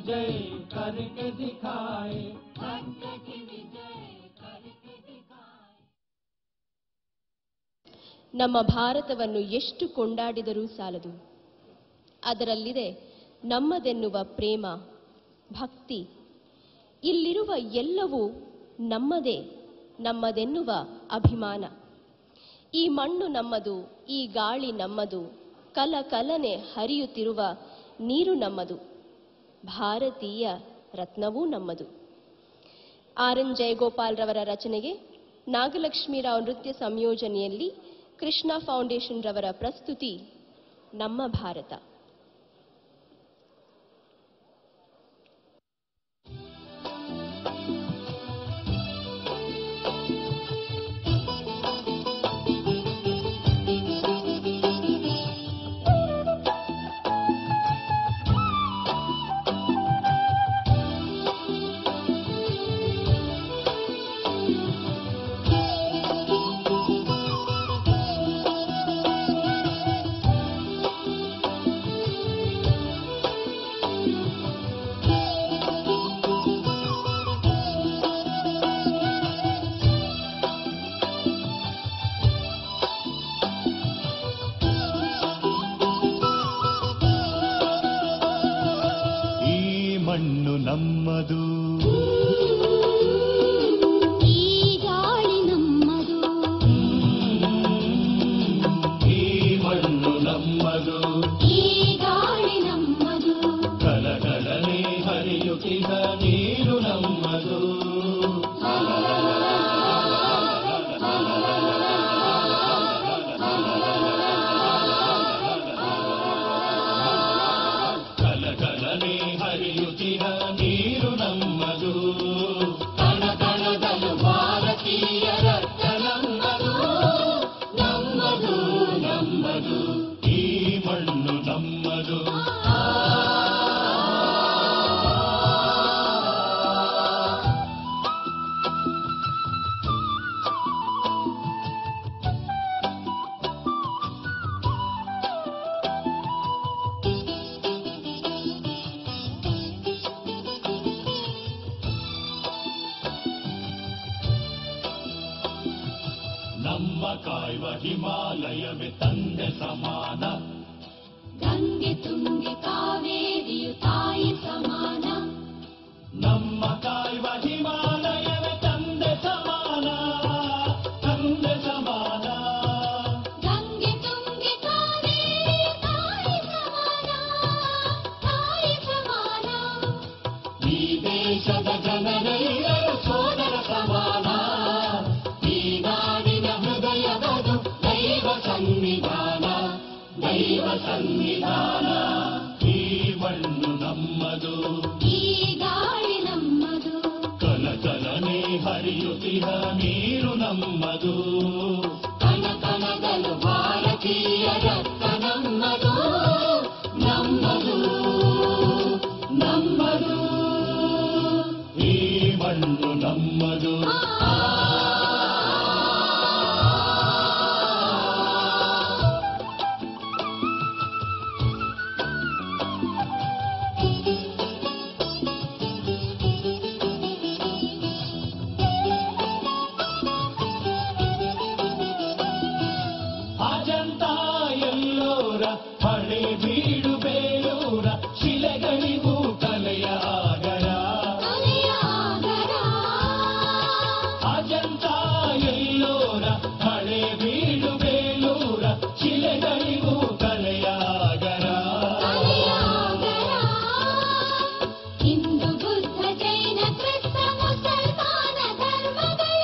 विजय करके दिखाए ನಮ್ಮ ಭಾರತವನ್ನು ಎಷ್ಟು ಕೊಂಡಾಡಿದರೂ ಸಾಲದು ಅದರಲ್ಲಿದೆ ನಮ್ಮದೆನ್ನುವ ಪ್ರೇಮ ಭಕ್ತಿ ಇಲ್ಲಿರುವ ಎಲ್ಲವೂ ನಮ್ಮದೇ ನಮ್ಮದೆನ್ನುವ ಅಭಿಮಾನ ಈ ಮಣ್ಣು ನಮ್ಮದು ಈ ಗಾಳಿ ನಮ್ಮದು ಕಲ ಕಲನೆ ಹರಿಯುತ್ತಿರುವ ನೀರು ನಮ್ಮದು ಭಾರತೀಯ ರತ್ನವೂ ನಮ್ಮದು ಆರ್ ಎನ್ ಜಯಗೋಪಾಲ್ ರವರ ರಚನೆಗೆ ನಾಗಲಕ್ಷ್ಮೀರಾವ್ ನೃತ್ಯ ಸಂಯೋಜನೆಯಲ್ಲಿ ಕೃಷ್ಣ ಫೌಂಡೇಶನ್ ರವರ ಪ್ರಸ್ತುತಿ ನಮ್ಮ ಭಾರತ ಈ ಮಣ್ಣು ನಮ್ಮದು ಈ ಗಾಳಿ ನಮ್ಮದು ಈ ಮಣ್ಣು ನಮ್ಮದು ಈ ಗಾಳಿ ನಮ್ಮದು ಕಲಕಲನೆ ಹರಿಯುತ್ತಿದ ನೀರು ನಮ್ಮದು ಕಲಕಲನೆ ಹರಿಯುತ್ತಿದ ನೀರು ನಮ್ಮದು ಕಣ ಕಣದಲು ಭಾರತೀಯ ರಕ್ತ ನಮ್ಮದು ನಮ್ಮದು ನಮ್ಮದು ಈ ಮಣ್ಣು ನಮ್ಮದು ನಮ್ಮ ಕಾಯುವ ಹಿಮಾಲಯವೇ ತಂದೆ ಸಮಾನ ಗಂಗೆ ತುಂಗೆ ಕಾವೇರಿಯು ತಾಯಿ ಸಮಾನ ನಮ್ಮ ಕಾಯುವ ಹಿಮಾಲಯವೇ ತಂದೆ ಸಮಾನ ತಂದೆ ಸಮಾನ ಗಂಗೆ ತುಂಗೆ ಕಾವೇರಿಯು ತಾಯಿ ಸಮಾನ ತಾಯಿ ಸಮಾನ ಈ ದೇಶದ ಜನರೆಲ್ಲರೂ ಸೋದರ ಸಮಾನ ಈ ನಾಡಿನ ಹೃದಯದದು ದೈವ ಸನ್ನಿಧಾನ ದೈವ ಸನ್ನಿಧಾನ ಈ ಮಣ್ಣು ನಮ್ಮದು ಈ ಗಾಳಿ ನಮ್ಮದು ಕಲಕಲನೆ ಹರಿಯುತ್ತಿಹ ನೀರು ನಮ್ಮದು ಕಣ ಕಣದಲು ಭಾರತೀಯ ರಕ್ತ ನಮ್ಮದು ನಮ್ಮದು ನಮ್ಮದು ಈ ಮಣ್ಣು ನಮ್ಮದು ಅಜಂತ ಎಲ್ಲೋರ ಹಳೆ ಬೀಡು ಬೇಲೂರ ಶಿಲೆಗಳಿಗೂ ಕಲೆಯ ಆಗರ ಕಲೆಯಾಗರ ಅಜಂತ ಎಲ್ಲೋರ ಹಳೆ ಬೀಡು ಬೇಲೂರ ಶಿಲೆಗಳಿಗೂ ಕಲೆಯ ಆಗರ ಕಲೆಯಾಗರ ಹಿಂದೂ ಬುದ್ಧ ಜೈನ ಕ್ರಿಸ್ತ ಮುಸಲ್ಮಾನ ಧರ್ಮಗಳ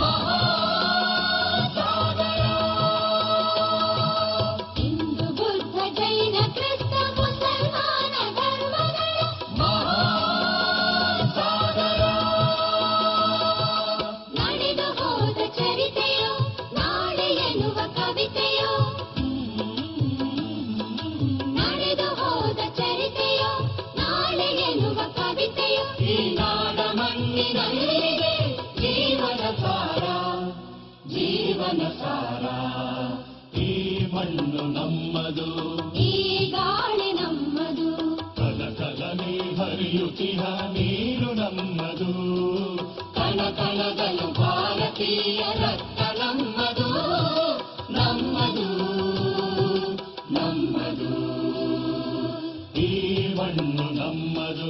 ಹಿಂದೂ ಬುದ್ಧ ಜೈನ ಕ್ರಿಸ್ತ ಮುಸಲ್ಮಾನ ಧರ್ಮಗಳ ನಡೆದು ಹೋದ ಚರಿತೆಯೋ ನಾಳೆ ಎನ್ನುವ ಕವಿತೆಯೋ ನಡೆದು ಹೋದ ಚರಿತೆಯೋ ನಾಳೆ ಎನ್ನುವ ಕವಿತೆಯೋ ಈ ನಾಡ ಮಣ್ಣಿನಲ್ಲಿದೆ ಜೀವನ ಸಾರ ಜೀವನ ಸಾರ ಈ ಮಣ್ಣು ನಮ್ಮದು ಈ ಗಾಳಿ ನಮ್ಮದು ಕಲಕಲನೆ ಹರಿ ಕುಣಿಯುತ್ತಿಹ ನೀರು ನಮ್ಮದು ಕಣ ಕಣದಲು ಭಾರತೀಯ ರಕ್ತ ನಮ್ಮದು ನಮ್ಮದು ನಮ್ಮದು ಈ ಮಣ್ಣು ನಮ್ಮದು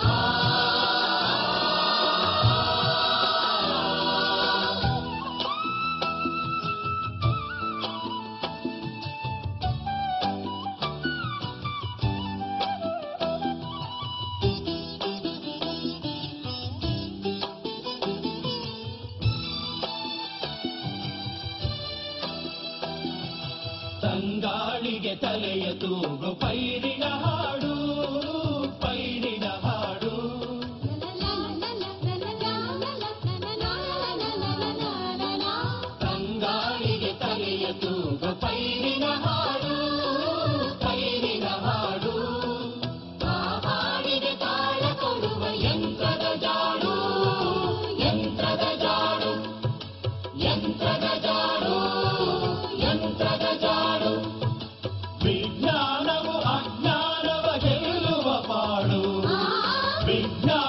ತಂಗಾಳಿಗೆ ತಲೆಯ ತೂಗು ಪೈರಿನ ಹಾಡು ಪೈರಿನ ಹಾಡು ತಂಗಾಳಿಗೆ ತಲೆಯ ತೂಗು ಪೈರಿನ ಹಾಡು ಪೈರಿನ ಹಾಡು ಆ ಹಾಡಿಗೆ ತಾಳ ಕೊಡುವ ಯಂತ್ರದ ಜಾಡು ಯಂತ್ರದ ಜಾಡು ಯಂತ್ರದ ಜಾಡು ಯಂತ್ರದ ಜಾಡು ವಿಜ್ಞಾನವು ಅಜ್ಞಾನವ ಗೆಲ್ಲುವ ಪಾಡು ವಿಜ್ಞಾನ